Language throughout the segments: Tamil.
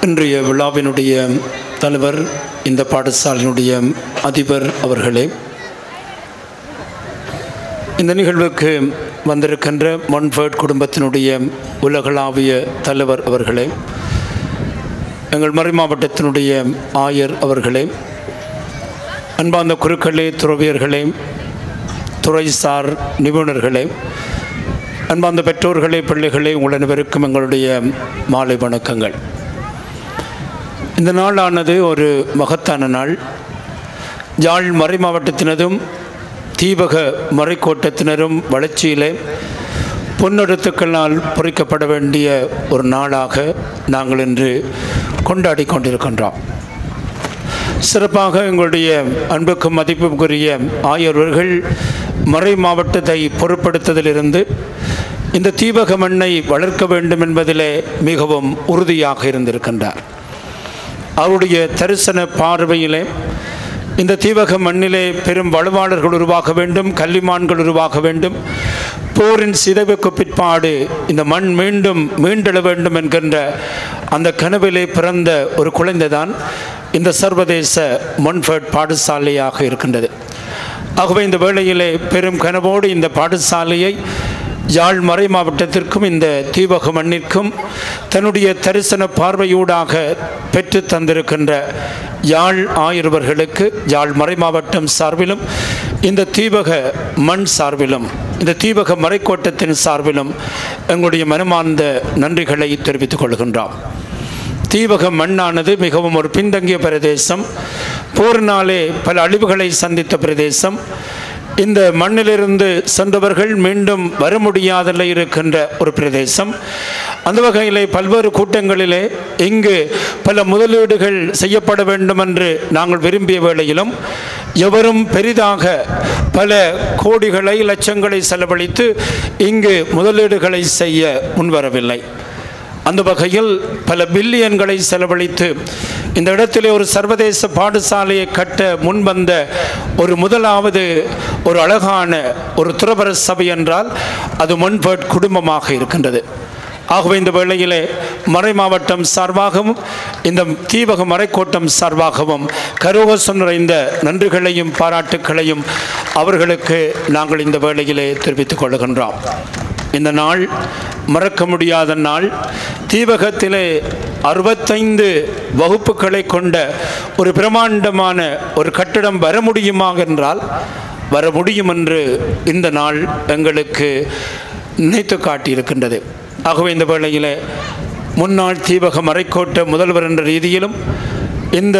இன்றைய விழாவினுடைய தலைவர் இந்த பாடசாலையினுடைய அதிபர் அவர்களே இந்த நிகழ்வுக்கு வந்திருக்கின்ற மொன்ஃபர்ட் குடும்பத்தினுடைய உலகளாவிய தலைவர் அவர்களே எங்கள் மறை மாவட்டத்தினுடைய ஆயர் அவர்களே அன்பார்ந்த குருக்களே துறவியர்களே துறைசார் நிபுணர்களே அன்பார்ந்த பெற்றோர்களே பிள்ளைகளே உங்கள் அனைவருக்கும் எங்களுடைய மாலை வணக்கங்கள் இந்த நாளானது ஒரு மகத்தான நாள் யாழ் மறை மாவட்டத்தினதும் தீபக மறைக்கோட்டத்தினரும் வளர்ச்சியிலே பொன்னெடுத்துக்களால் பொறிக்கப்பட வேண்டிய ஒரு நாளாக நாங்கள் இன்று கொண்டாடி கொண்டிருக்கின்றோம் சிறப்பாக எங்களுடைய அன்புக்கும் மதிப்புக்குரிய ஆயர்வர்கள் மறை மாவட்டத்தை பொருட்படுத்ததிலிருந்து இந்த தீபக மண்ணை வளர்க்க வேண்டும் என்பதிலே மிகவும் உறுதியாக இருந்திருக்கின்றார் அவருடைய தரிசன பார்வையிலே இந்த தீவக மண்ணிலே பெரும் வலுவாளர்கள் உருவாக வேண்டும் கல்விமான்கள் உருவாக வேண்டும் போரின் சிதைவுக்கு பிற்பாடு இந்த மண் மீண்டும் மீண்டெழ வேண்டும் என்கின்ற அந்த கனவிலே பிறந்த ஒரு குழந்தைதான் இந்த சர்வதேச மொன்ஃபர்ட் பாடசாலையாக இருக்கின்றது ஆகவே இந்த வேளையிலே பெரும் கனவோடு இந்த பாடசாலையை யாழ் மறை மாவட்டத்திற்கும் இந்த தீபக மண்ணிற்கும் தன்னுடைய தரிசன பார்வையூடாக பெற்று தந்திருக்கின்ற யாழ் ஆயிரவர்களுக்கு யாழ் மறை மாவட்டம் சார்பிலும் இந்த தீபக மண் சார்பிலும் இந்த தீபக மறைக்கோட்டத்தின் சார்பிலும் எங்களுடைய மனமார்ந்த நன்றிகளை தெரிவித்துக் கொள்கின்றோம் தீபக மண்ணானது மிகவும் ஒரு பின்தங்கிய பிரதேசம் போரினாலே பல அழிவுகளை சந்தித்த பிரதேசம் இந்த மண்ணிலிருந்து சென்றவர்கள் மீண்டும் வர முடியாதல இருக்கின்ற ஒரு பிரதேசம் அந்த வகையிலே பல்வேறு கூட்டங்களிலே இங்கு பல முதலீடுகள் செய்யப்பட வேண்டும் என்று நாங்கள் விரும்பிய வேளையிலும் எவரும் பெரிதாக பல கோடிகளை லட்சங்களை செலவழித்து இங்கு முதலீடுகளை செய்ய முன்வரவில்லை அந்த வகையில் பல பில்லியன்களை செலவழித்து இந்த இடத்திலே ஒரு சர்வதேச பாடசாலையை கட்ட முன்வந்த ஒரு முதலாவது ஒரு அழகான ஒரு துறவர சபை என்றால் அது மொன்பர்ட் குடும்பமாக இருக்கின்றது ஆகவே இந்த வேளையிலே மறை மாவட்டம் சார்பாகவும் இந்த தீபக மறைக்கோட்டம் சார்பாகவும் கரோகசம் நிறைந்த நன்றிகளையும் பாராட்டுக்களையும் அவர்களுக்கு நாங்கள் இந்த வேளையிலே தெரிவித்துக் கொள்கின்றோம் இந்த நாள் மறக்க முடியாத நாள் தீபகத்திலே அறுபத்தைந்து வகுப்புகளை கொண்ட ஒரு பிரமாண்டமான ஒரு கட்டிடம் வர முடியுமா என்றால் வர முடியும் என்று இந்த நாள் எங்களுக்கு நினைத்து காட்டியிருக்கின்றது ஆகவே இந்த வேளையில் முன்னாள் தீபக மறைக்கோட்ட முதல்வர் என்ற ரீதியிலும் இந்த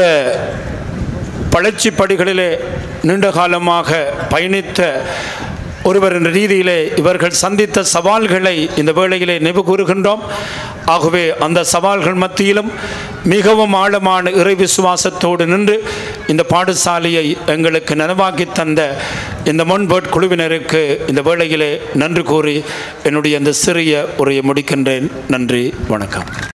பழச்சி படிகளிலே நீண்ட காலமாக பயணித்த ஒருவர் என்ற ரீதியிலே இவர்கள் சந்தித்த சவால்களை இந்த வேளையிலே நினைவு கூறுகின்றோம் ஆகவே அந்த சவால்கள் மத்தியிலும் மிகவும் ஆழமான இறை விசுவாசத்தோடு நின்று இந்த பாடசாலையை எங்களுக்கு நனவாக்கி தந்த இந்த மொன்பேட் குழுவினருக்கு இந்த வேளையிலே நன்றி கூறி என்னுடைய இந்த சிறிய உரையை முடிக்கின்றேன் நன்றி வணக்கம்